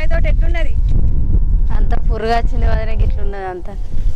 తోటి ఎట్లున్నది అంత పురుగు వచ్చింది వదిన గిట్లున్నది అంత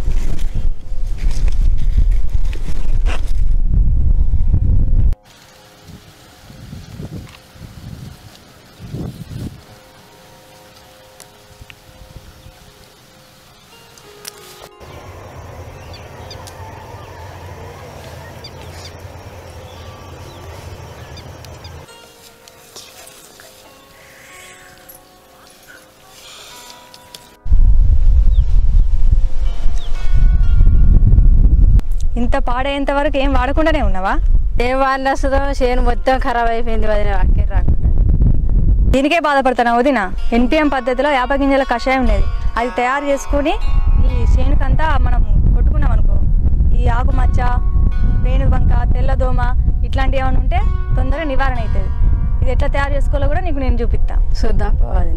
ఇంత పాడేంత వరకు ఏం వాడకుండానే ఉన్నావా ఏ వాళ్ళు వస్తుందో చేను మొత్తం ఖరాబ్ అయిపోయింది వదిన అక్కే రాకుండా దీనికే బాధపడుతున్నా వదిన ఎన్పిఎం పద్ధతిలో యాప గింజల కషాయం ఉండేది అది తయారు చేసుకుని ఈ చేనుకంతా మనం కొట్టుకున్నాం అనుకో ఈ ఆకుమచ్చ రేణుబంక తెల్లదోమ ఇట్లాంటివి ఏమైనా ఉంటే తొందరగా నివారణ అవుతుంది ఇది ఎట్లా తయారు చేసుకోవాలో కూడా నీకు నేను చూపిస్తా చూద్దాం పో వదిన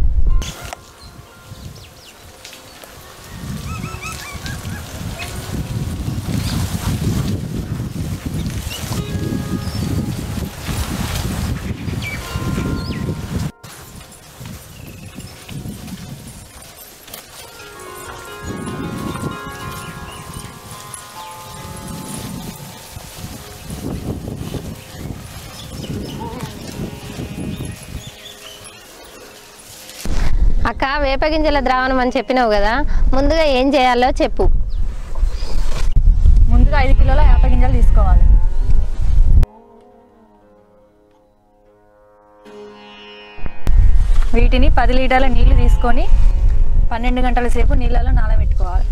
అక్క వేప గింజల ద్రావణం అని చెప్పినావు కదా ముందుగా ఏం చేయాలో చెప్పు ముందుగా ఐదు కిలోల యాప గింజలు తీసుకోవాలి వీటిని పది లీటర్ల నీళ్లు తీసుకొని పన్నెండు గంటల సేపు నీళ్ళలో నానబెట్టుకోవాలి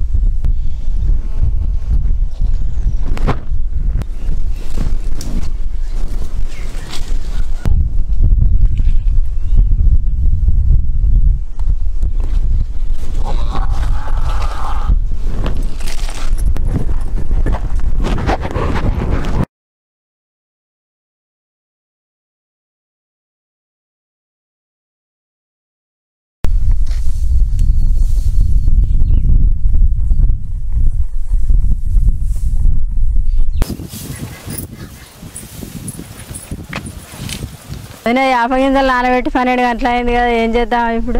వదిన యాప గింజలు నానబెట్టి పన్నెండు గంటలు అయింది కదా ఏం చేద్దాం ఇప్పుడు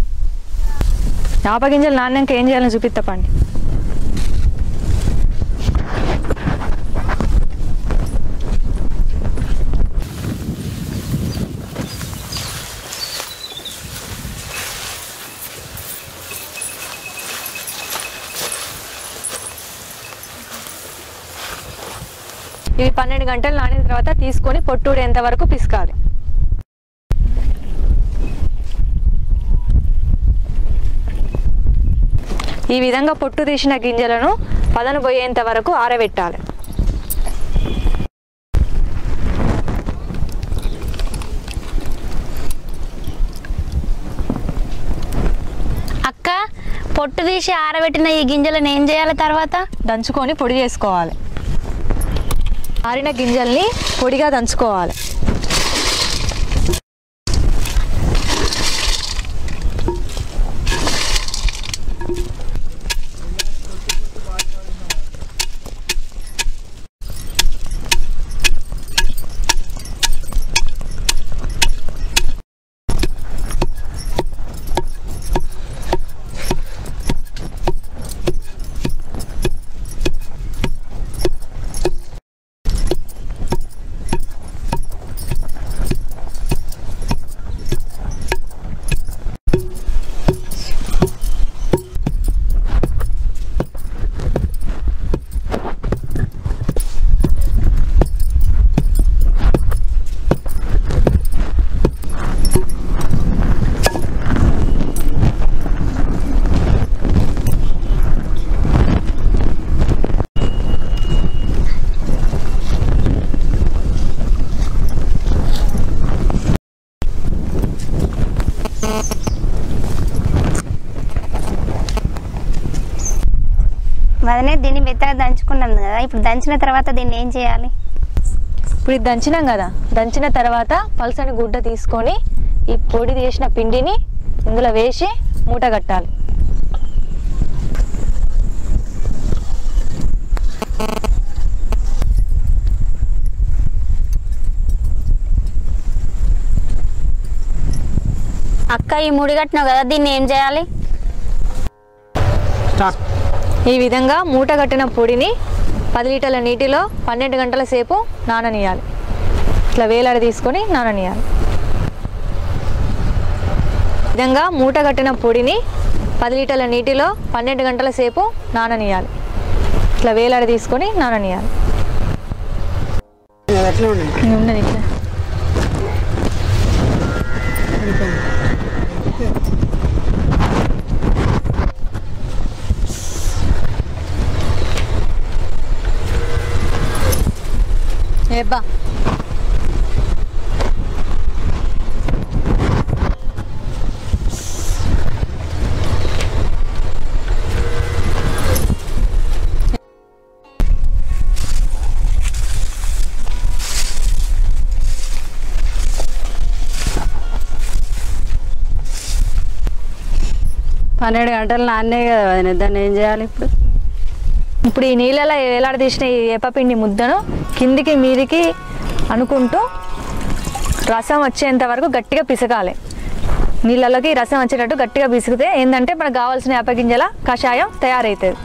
యాప గింజలు నాణ్యంక ఏం చేయాలని చూపిస్తాపండి ఇవి పన్నెండు గంటలు నానిన తర్వాత తీసుకొని పొట్టుడేంత వరకు పిసకాలి ఈ విధంగా పొట్టు తీసిన గింజలను పదను పోయేంత వరకు ఆరబెట్టాలి అక్క పొట్టు తీసి ఆరబెట్టిన ఈ గింజలను ఏం చేయాలి తర్వాత దంచుకొని పొడి చేసుకోవాలి ఆరిన గింజల్ని పొడిగా దంచుకోవాలి వదనే దీన్ని మెత్తగా దంచుకున్నాం కదా ఇప్పుడు దంచిన తర్వాత దీన్ని ఏం చేయాలి ఇప్పుడు ఇది దంచినాం కదా దంచిన తర్వాత పల్సని గుడ్డ తీసుకొని ఈ పొడి చేసిన పిండిని ఇందులో వేసి మూట కట్టాలి అక్క ఈ ముడి కట్టినావు కదా దీన్ని ఏం చేయాలి స్టార్ట్ ఈ విధంగా మూట కట్టిన పొడిని పది లీటర్ల నీటిలో పన్నెండు గంటల సేపు నాననీయాలి ఇట్లా వేలాడి తీసుకొని నాననీయాలి ఈ విధంగా మూట కట్టిన పొడిని పది లీటర్ల నీటిలో పన్నెండు గంటల సేపు నాననీయాలి ఇట్లా వేలాడి తీసుకొని నాననీయాలి అది అట్లా ఉండండి ఇది ఉన్నది ఇట్లా ఏబ్బా పన్నెండు గంటలు నాన్నే కదా వదిన దాన్ని ఏం చేయాలి ఇప్పుడు ఇప్పుడు ఈ నీళ్ళలో వేలాడదీసిన ఈ ఏపపిండి ముద్దను కిందికి మీదికి అనుకుంటూ రసం వచ్చేంత వరకు గట్టిగా పిసకాలి నీళ్ళలోకి రసం వచ్చేటట్టు గట్టిగా పిసికితే ఏంటంటే మనకు కావాల్సిన ఏపగింజల కషాయం తయారవుతుంది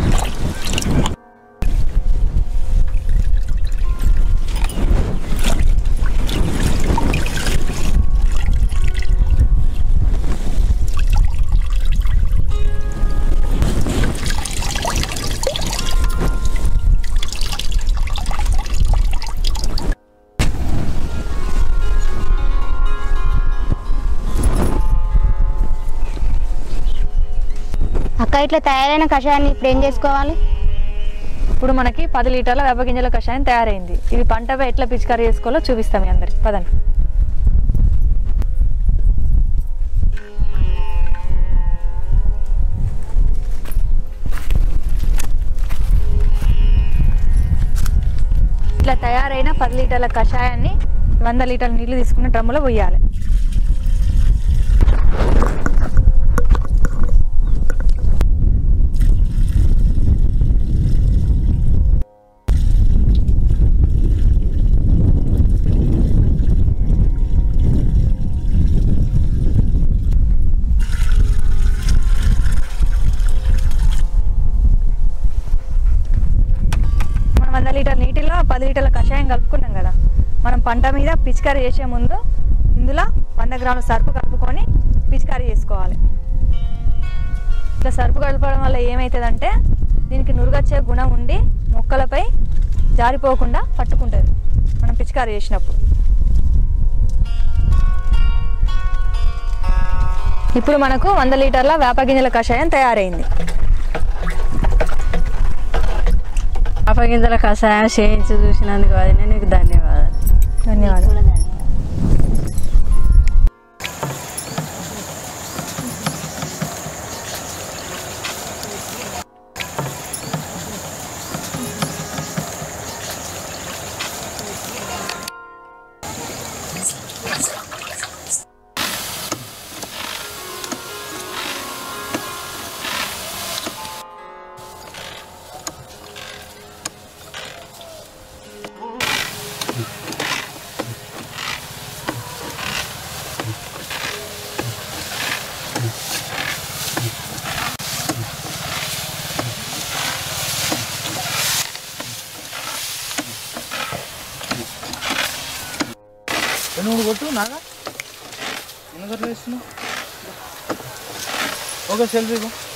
అక్క ఇట్లా తయారైన కషాయాన్ని ఇప్పుడు ఏం చేసుకోవాలి ఇప్పుడు మనకి పది లీటర్ల వేపగింజల కషాయం తయారైంది ఇది పంటపై ఎట్లా పిచికారీ చేసుకోవాలో చూపిస్తాం మీ అందరికి పదండి ఇట్లా తయారైన పది లీటర్ల కషాయాన్ని వంద లీటర్ల నీళ్లు తీసుకున్న డ్రమ్ములో పోయాలి మనం వంద లీటర్ నీటిలో పది లీటర్ల కషాయం కలుపుకున్నాం కదా మనం పంట మీద పిచికారీ చేసే ముందు ఇందులో వంద గ్రాముల సరుపు కలుపుకొని పిచికారీ చేసుకోవాలి ఇట్లా సరుపు కలపడం వల్ల ఏమవుతుందంటే దీనికి నురుగచ్చే గుణం ఉండి మొక్కలపై జారిపోకుండా పట్టుకుంటుంది మనం పిచికారీ చేసినప్పుడు ఇప్పుడు మనకు వంద లీటర్ల వేపగింజల కషాయం తయారైంది అపగింజల కషాయం చేయించి చూసినందుకు వదిన నీకు ధన్యవాదాలు ధన్యవాదాలు నువ్వు కొట్టు నాగా ఎందుకు అట్లా ఇస్తున్నావు ఓకే సెల్ఫీ